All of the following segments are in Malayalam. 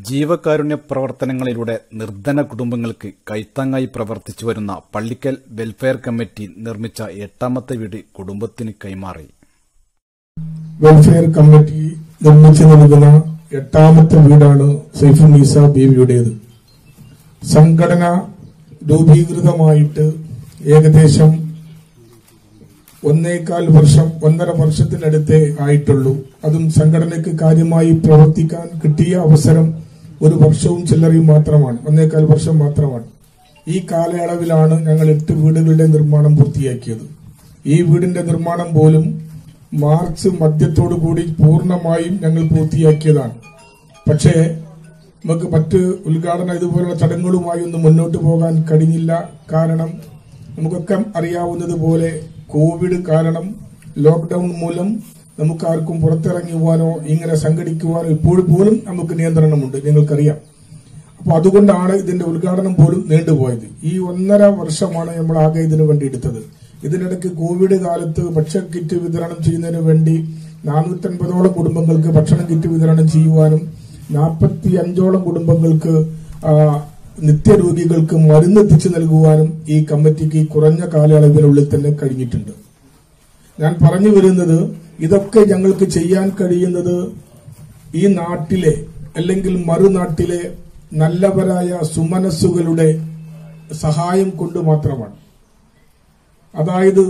ജീവകാരുണ്യ പ്രവർത്തനങ്ങളിലൂടെ നിർധന കുടുംബങ്ങൾക്ക് കൈത്താങ്ങായി പ്രവർത്തിച്ചു വരുന്ന പള്ളിക്കൽ വെൽഫെയർ കമ്മിറ്റി നിർമ്മിച്ച എട്ടാമത്തെ വീട് കുടുംബത്തിന് കൈമാറി വെൽഫെയർ കമ്മിറ്റി നിർമ്മിച്ചു നൽകുന്ന എട്ടാമത്തെ വീടാണ് സൈഫുന്നീസ ബീവിയുടേത് സംഘടന രൂപീകൃതമായിട്ട് ഏകദേശം ഒന്നേകാൽ വർഷം ഒന്നര വർഷത്തിനടുത്തേ ആയിട്ടുള്ളൂ അതും സംഘടനയ്ക്ക് കാര്യമായി പ്രവർത്തിക്കാൻ കിട്ടിയ അവസരം ഒരു വർഷവും ചില്ലറയും മാത്രമാണ് ഒന്നേകാൽ വർഷം മാത്രമാണ് ഈ കാലയളവിലാണ് ഞങ്ങൾ എട്ട് വീടുകളുടെ നിർമ്മാണം പൂർത്തിയാക്കിയത് ഈ വീടിന്റെ നിർമ്മാണം പോലും മാർച്ച് മധ്യത്തോടു കൂടി പൂർണ്ണമായും ഞങ്ങൾ പൂർത്തിയാക്കിയതാണ് പക്ഷേ നമുക്ക് മറ്റ് ഉദ്ഘാടന ഇതുപോലുള്ള ചടങ്ങുകളുമായി ഒന്നും മുന്നോട്ട് പോകാൻ കഴിഞ്ഞില്ല കാരണം നമുക്കൊക്കെ അറിയാവുന്നതുപോലെ കോവിഡ് കാരണം ലോക്ക്ഡൌൺ മൂലം നമുക്ക് ആർക്കും പുറത്തിറങ്ങുവാനോ ഇങ്ങനെ സംഘടിക്കുവാനോ ഇപ്പോഴും പോലും നമുക്ക് നിയന്ത്രണമുണ്ട് നിങ്ങൾക്കറിയാം അപ്പൊ അതുകൊണ്ടാണ് ഇതിന്റെ ഉദ്ഘാടനം പോലും നീണ്ടുപോയത് ഈ ഒന്നര വർഷമാണ് നമ്മൾ ആകെ ഇതിനു വേണ്ടി എടുത്തത് ഇതിനിടയ്ക്ക് കോവിഡ് കാലത്ത് ഭക്ഷ്യ കിറ്റ് വിതരണം ചെയ്യുന്നതിന് വേണ്ടി നാനൂറ്റൻപതോളം കുടുംബങ്ങൾക്ക് ഭക്ഷണം കിറ്റ് വിതരണം ചെയ്യുവാനും നാൽപ്പത്തി അഞ്ചോളം കുടുംബങ്ങൾക്ക് ആ, നിത്യരോഗികൾക്ക് മരുന്ന് എത്തിച്ചു നൽകുവാനും ഈ കമ്മിറ്റിക്ക് ഈ കുറഞ്ഞ കാലയളവിനുള്ളിൽ തന്നെ കഴിഞ്ഞിട്ടുണ്ട് ഞാൻ പറഞ്ഞു വരുന്നത് ഇതൊക്കെ ഞങ്ങൾക്ക് ചെയ്യാൻ കഴിയുന്നത് ഈ നാട്ടിലെ അല്ലെങ്കിൽ മറുനാട്ടിലെ നല്ലവരായ സുമനസ്സുകളുടെ സഹായം കൊണ്ട് മാത്രമാണ് അതായത്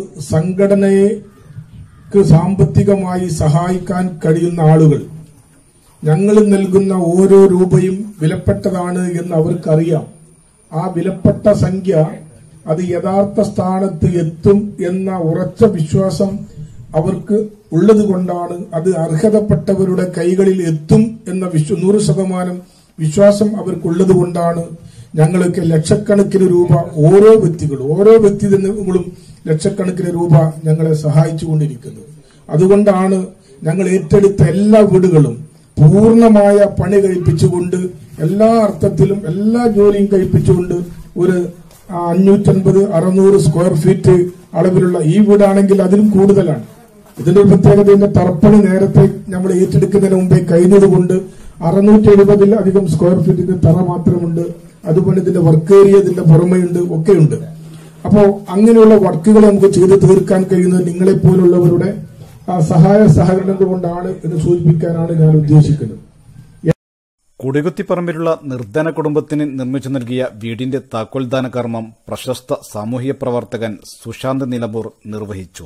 സംഘടനയ്ക്ക് സാമ്പത്തികമായി സഹായിക്കാൻ കഴിയുന്ന ആളുകൾ ഞങ്ങൾ നൽകുന്ന ഓരോ രൂപയും വിലപ്പെട്ടതാണ് എന്ന് അവർക്കറിയാം ആ വിലപ്പെട്ട സംഖ്യ അത് യഥാർത്ഥ സ്ഥാനത്ത് എത്തും എന്ന ഉറച്ച വിശ്വാസം അവർക്ക് ഉള്ളത് കൊണ്ടാണ് അത് അർഹതപ്പെട്ടവരുടെ കൈകളിൽ എത്തും എന്ന വിശ്വ നൂറ് ശതമാനം വിശ്വാസം അവർക്കുള്ളത് കൊണ്ടാണ് ഞങ്ങൾക്ക് ലക്ഷക്കണക്കിന് രൂപ ഓരോ വ്യക്തികളും ഓരോ വ്യക്തികളും ലക്ഷക്കണക്കിന് രൂപ ഞങ്ങളെ സഹായിച്ചുകൊണ്ടിരിക്കുന്നത് അതുകൊണ്ടാണ് ഞങ്ങൾ ഏറ്റെടുത്ത എല്ലാ വീടുകളും പൂർണ്ണമായ പണി കഴിപ്പിച്ചുകൊണ്ട് എല്ലാ അർത്ഥത്തിലും എല്ലാ ജോലിയും കഴിപ്പിച്ചുകൊണ്ട് ഒരു ആ, അഞ്ഞൂറ്റൻപത് അറുന്നൂറ് സ്ക്വയർ ഫീറ്റ് അളവിലുള്ള ഈ വീടാണെങ്കിൽ അതിലും കൂടുതലാണ് ഇതിന്റെ ഒരു പ്രത്യേകത ഇതിന്റെ തറപ്പണി നേരത്തെ നമ്മൾ ഏറ്റെടുക്കുന്നതിന് മുമ്പേ കഴിഞ്ഞതുകൊണ്ട് അറുന്നൂറ്റി എഴുപതിൽ അധികം സ്ക്വയർ ഫീറ്റിന്റെ തറ മാത്രമുണ്ട് അതുപോലെ ഇതിന്റെ വർക്ക് ഏരിയ ഇതിന്റെ പുറമെയുണ്ട് ഒക്കെയുണ്ട് അപ്പോ അങ്ങനെയുള്ള വർക്കുകൾ നമുക്ക് ചെയ്തു തീർക്കാൻ കഴിയുന്നത് നിങ്ങളെ പോലുള്ളവരുടെ ആ, സഹായ സഹകരണം കൊണ്ടാണ് എന്ന് സൂചിപ്പിക്കാനാണ് ഞാൻ ഉദ്ദേശിക്കുന്നത് കുടികുത്തിപ്പറമ്പിലുള്ള നിർധന കുടുംബത്തിന് നിർമ്മിച്ചു നൽകിയ വീടിന്റെ താക്കോൽദാന കർമ്മം പ്രശസ്ത സാമൂഹ്യ പ്രവർത്തകൻ സുശാന്ത് നിലമ്പൂർ നിർവഹിച്ചു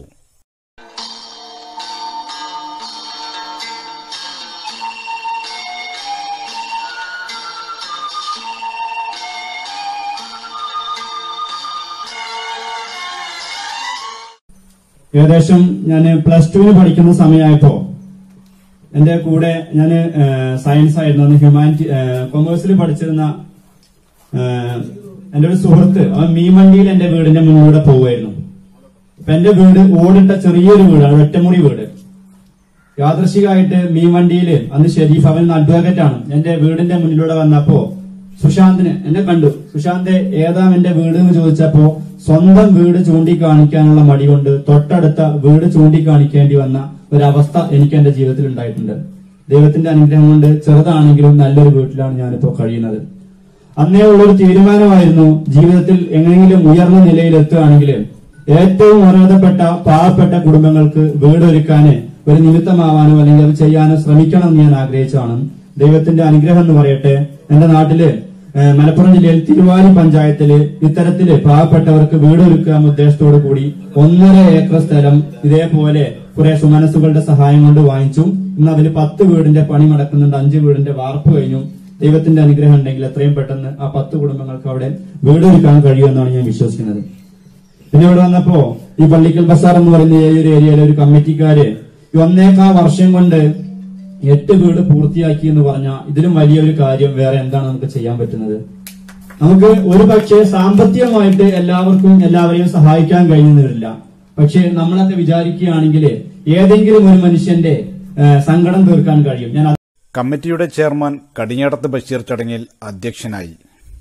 ഏകദേശം ഞാൻ പ്ലസ് ടുവിന് പഠിക്കുന്ന സമയമായപ്പോ എന്റെ കൂടെ ഞാൻ സയൻസ് ആയിരുന്നു അന്ന് ഹ്യൂമാനിറ്റി കൊമേഴ്സിൽ പഠിച്ചിരുന്ന ഏഹ്, എന്റെ ഒരു സുഹൃത്ത് അവൻ മീൻവണ്ടിയിൽ എന്റെ വീടിന്റെ മുന്നിലൂടെ പോവുമായിരുന്നു അപ്പൊ എന്റെ വീട് ഓടിട്ട ചെറിയൊരു വീടാണ് ഒറ്റമുറി വീട് യാദൃശികമായിട്ട് മീൻവണ്ടിയിൽ അന്ന് ഷെരീഫ് അവൻ അഡ്വക്കേറ്റ് ആണ് എന്റെ വീടിന്റെ മുന്നിലൂടെ വന്നപ്പോ സുശാന്തിന് എന്നെ കണ്ടു സുശാന്ത് ഏതാ എന്റെ വീട് എന്ന് ചോദിച്ചപ്പോ സ്വന്തം വീട് ചൂണ്ടിക്കാണിക്കാനുള്ള മടി കൊണ്ട് തൊട്ടടുത്ത വീട് ചൂണ്ടിക്കാണിക്കേണ്ടി വന്ന ഒരവസ്ഥ എനിക്ക് എന്റെ ജീവിതത്തിൽ ഉണ്ടായിട്ടുണ്ട് ദൈവത്തിന്റെ അനുഗ്രഹം കൊണ്ട് ചെറുതാണെങ്കിലും നല്ലൊരു വീട്ടിലാണ് ഞാനിപ്പോ കഴിയുന്നത് അന്നേ ഉള്ളൊരു തീരുമാനമായിരുന്നു ജീവിതത്തിൽ എങ്ങനെയെങ്കിലും ഉയർന്ന നിലയിൽ എത്തുകയാണെങ്കിൽ ഏറ്റവും അർഹതപ്പെട്ട പാവപ്പെട്ട കുടുംബങ്ങൾക്ക് വീടൊരുക്കാന് ഒരു നിമിത്തമാവാനോ അല്ലെങ്കിൽ അത് ചെയ്യാനോ ശ്രമിക്കണം എന്ന് ഞാൻ ആഗ്രഹിച്ചതാണ് ദൈവത്തിന്റെ അനുഗ്രഹം എന്ന് പറയട്ടെ എന്റെ നാട്ടില് ഏഹ്, മലപ്പുറം ജില്ലയിൽ തിരുവാലി പഞ്ചായത്തില് ഇത്തരത്തില് പാവപ്പെട്ടവർക്ക് വീടൊരുക്കുക എന്ന ഉദ്ദേശത്തോടു കൂടി ഒന്നര ഏക്കർ സ്ഥലം ഇതേപോലെ കുറെ സുമനസ്സുകളുടെ സഹായം കൊണ്ട് വാങ്ങിച്ചു ഇന്ന് അതിൽ പത്ത് വീടിന്റെ പണി നടക്കുന്നുണ്ട് അഞ്ച് വീടിന്റെ വാർപ്പ് കഴിഞ്ഞു ദൈവത്തിന്റെ അനുഗ്രഹം ഉണ്ടെങ്കിൽ എത്രയും പെട്ടെന്ന് ആ പത്ത് കുടുംബങ്ങൾക്ക് അവിടെ വീടൊരുക്കാൻ കഴിയുമെന്നാണ് ഞാൻ വിശ്വസിക്കുന്നത് പിന്നെ ഇവിടെ വന്നപ്പോ ഈ പള്ളിക്കൽ ബസാർ എന്ന് പറയുന്ന ഈ ഒരു ഏരിയയിലെ ഒരു കമ്മിറ്റിക്കാര് ഈ ഒന്നേക്കാ വർഷം കൊണ്ട് എട്ട് വീട് പൂർത്തിയാക്കി എന്ന് പറഞ്ഞാൽ ഇതിലും വലിയൊരു കാര്യം വേറെ എന്താണ് നമുക്ക് ചെയ്യാൻ പറ്റുന്നത് നമുക്ക് ഒരു പക്ഷേ സാമ്പത്തികമായിട്ട് എല്ലാവർക്കും എല്ലാവരെയും സഹായിക്കാൻ കഴിയുന്നില്ല പക്ഷെ നമ്മളൊക്കെ വിചാരിക്കുകയാണെങ്കിൽ ഏതെങ്കിലും ഒരു മനുഷ്യന്റെ ഏഹ്, സങ്കടം തീർക്കാൻ കഴിയും ഞാൻ കമ്മിറ്റിയുടെ ചെയർമാൻ കടിഞ്ഞാടത്ത് ബഷീർ ചടങ്ങിൽ അധ്യക്ഷനായി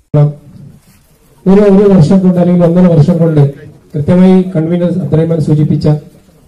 ഒരു ഒരു വർഷം കൊണ്ട് അല്ലെങ്കിൽ ഒന്നര വർഷം കൊണ്ട് കൃത്യമായി കൺവീനർ അബ്ദുറഹ്മാൻ സൂചിപ്പിച്ച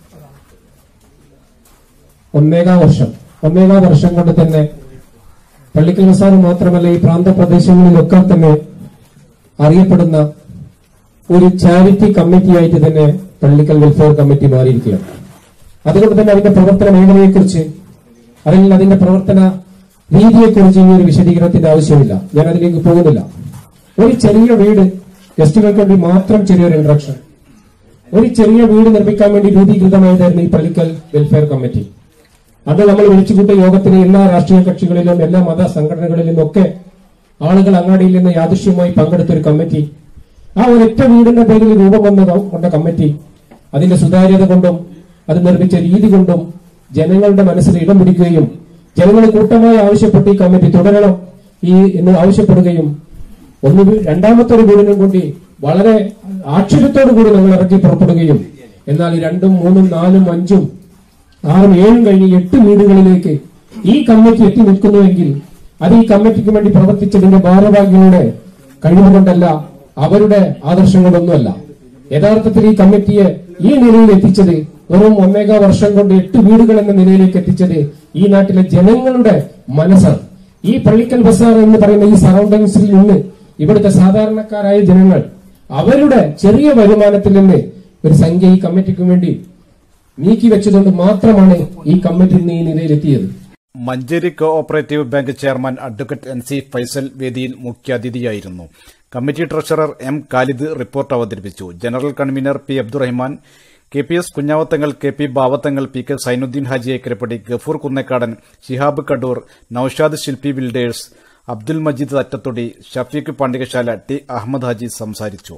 ഒന്നേകാ വർഷം ഒന്നേകാ വർഷം കൊണ്ട് തന്നെ പള്ളിക്കൽ ബസാർ മാത്രമല്ല ഈ പ്രാന്തപ്രദേശങ്ങളിലൊക്കെ തന്നെ അറിയപ്പെടുന്ന ഒരു ചാരിറ്റി കമ്മിറ്റിയായിട്ട് തന്നെ പള്ളിക്കൽ വെൽഫെയർ കമ്മിറ്റി മാറിയിരിക്കുകയാണ് അതുകൊണ്ട് തന്നെ അതിന്റെ പ്രവർത്തന മേഖലയെക്കുറിച്ച് അല്ലെങ്കിൽ അതിന്റെ പ്രവർത്തന രീതിയെക്കുറിച്ച് ഇനി ഒരു വിശദീകരണത്തിന്റെ ആവശ്യമില്ല ഞാൻ അതിലേക്ക് പോകുന്നില്ല ഒരു ചെറിയ വീട് ഗസ്റ്റുകൾക്ക് വേണ്ടി മാത്രം ചെറിയൊരു ഇൻട്രക്ഷൻ ഒരു ചെറിയ വീട് നിർമ്മിക്കാൻ വേണ്ടി രൂപീകൃതമായതായിരുന്നു ഈ പള്ളിക്കൽ വെൽഫെയർ കമ്മിറ്റി അത് നമ്മൾ വിളിച്ചുകൂട്ടിയ യോഗത്തിന് എല്ലാ രാഷ്ട്രീയ കക്ഷികളിലും എല്ലാ മത സംഘടനകളിലും ഒക്കെ ആളുകൾ അങ്ങാടിയിൽ നിന്ന് യാദൃശ്യമായി പങ്കെടുത്ത ഒരു കമ്മിറ്റി ആ ഒരൊറ്റ വീടിന്റെ പേരിൽ രൂപം വന്ന കൊണ്ട കമ്മിറ്റി അതിന്റെ സുതാര്യത കൊണ്ടും അത് നിർമ്മിച്ച രീതി കൊണ്ടും ജനങ്ങളുടെ മനസ്സിൽ ഇടം പിടിക്കുകയും ജനങ്ങൾ കൂട്ടമായി ആവശ്യപ്പെട്ട് ഈ കമ്മിറ്റി തുടരണം ഈ എന്ന് ആവശ്യപ്പെടുകയും ഒന്ന് വീ- രണ്ടാമത്തെ ഒരു വീടിനും കൂടി വളരെ ആക്ഷേപത്തോടു കൂടി നമ്മൾ ഇറക്കി പുറപ്പെടുകയും എന്നാൽ ഈ രണ്ടും മൂന്നും നാലും അഞ്ചും ആറും ഏഴും കഴിഞ്ഞ് എട്ട് വീടുകളിലേക്ക് ഈ കമ്മിറ്റി എത്തി നിൽക്കുന്നുവെങ്കിൽ അത് ഈ കമ്മിറ്റിക്ക് വേണ്ടി പ്രവർത്തിച്ചതിന്റെ ഭാരവാഹികളുടെ കഴിവുകൊണ്ടല്ല അവരുടെ ആദർശം കൊണ്ടൊന്നുമല്ല യഥാർത്ഥത്തിൽ ഈ കമ്മിറ്റിയെ ഈ നിലയിൽ എത്തിച്ചത് വെറും ഒന്നേകാ വർഷം കൊണ്ട് എട്ട് വീടുകൾ എന്ന നിലയിലേക്ക് എത്തിച്ചത് ഈ നാട്ടിലെ ജനങ്ങളുടെ മനസ്സാണ് ഈ പള്ളിക്കൽ ബസാർ എന്ന് പറയുന്ന ഈ സറൗണ്ടിങ്സിൽ നിന്ന് ഇവിടുത്തെ സാധാരണക്കാരായ ജനങ്ങൾ അവരുടെ ചെറിയ വരുമാനത്തിൽ നിന്ന് ഒരു സംഖ്യ ഈ കമ്മിറ്റിക്ക് വേണ്ടി നീക്കി വെച്ചതുകൊണ്ട് മാത്രമാണ് ഈ കമ്മിറ്റി ഇന്ന് ഈ നിലയിലെത്തിയത് Manjeri cooperative bank chairman advocate N C Faisal വേദിയിൽ മുഖ്യാതിഥിയായിരുന്നു committee treasurer M Khalid report അവതരിപ്പിച്ചു general convener P Abdurahman K P S Kunhavathangal K P Bavathangal P K Sainudheen Haji Ekkarappadi Gafoor Kunnekkadan Shihab Kadoor Noushad Shilpi builders Abdul Majeed Attathodi Shafeeq Pandikasala T Ahammed Haji സംസാരിച്ചു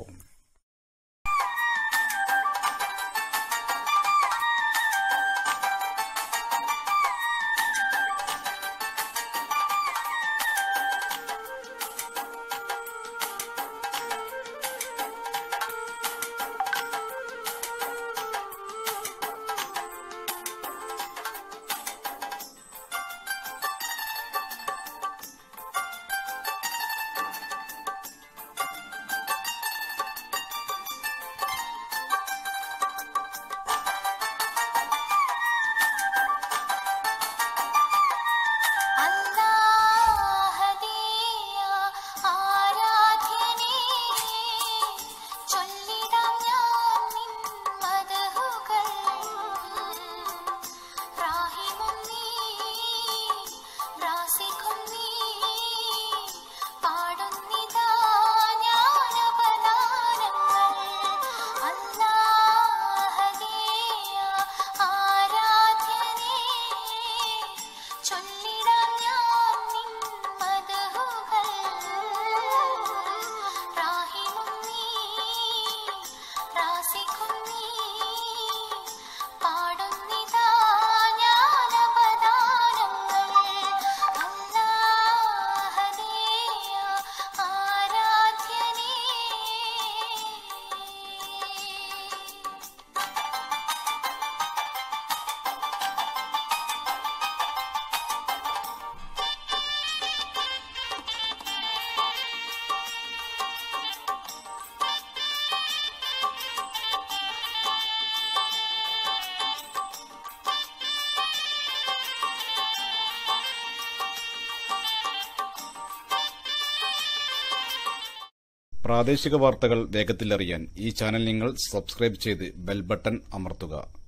അല്ലാഹദിയ ആരാധ്യനേ ചൊല്ലിടാം ഞാൻ നിൻ മദഹുകൾ റാഹിമും നീ റാസിഖും നീ പാടുന്നിതാ ജ്ഞാനപദാനങ്ങൾ അല്ലാഹദിയ ആരാധ്യനേ ചൊല്ലിടാം ഞാൻ നിൻ മദഹുകൾ റാഹിമും നീ റാസിഖും നീ പാടുന്നിതാ ജ്ഞാനപദാനങ്ങൾ അല്ലാഹദിയ ആരാധ്യനേ പ്രാദേശിക വാർത്തകൾ വേഗത്തിലറിയാൻ ഈ ചാനൽ നിങ്ങൾ സബ്സ്ക്രൈബ് ചെയ്ത് ബെൽ ബട്ടൺ അമർത്തുക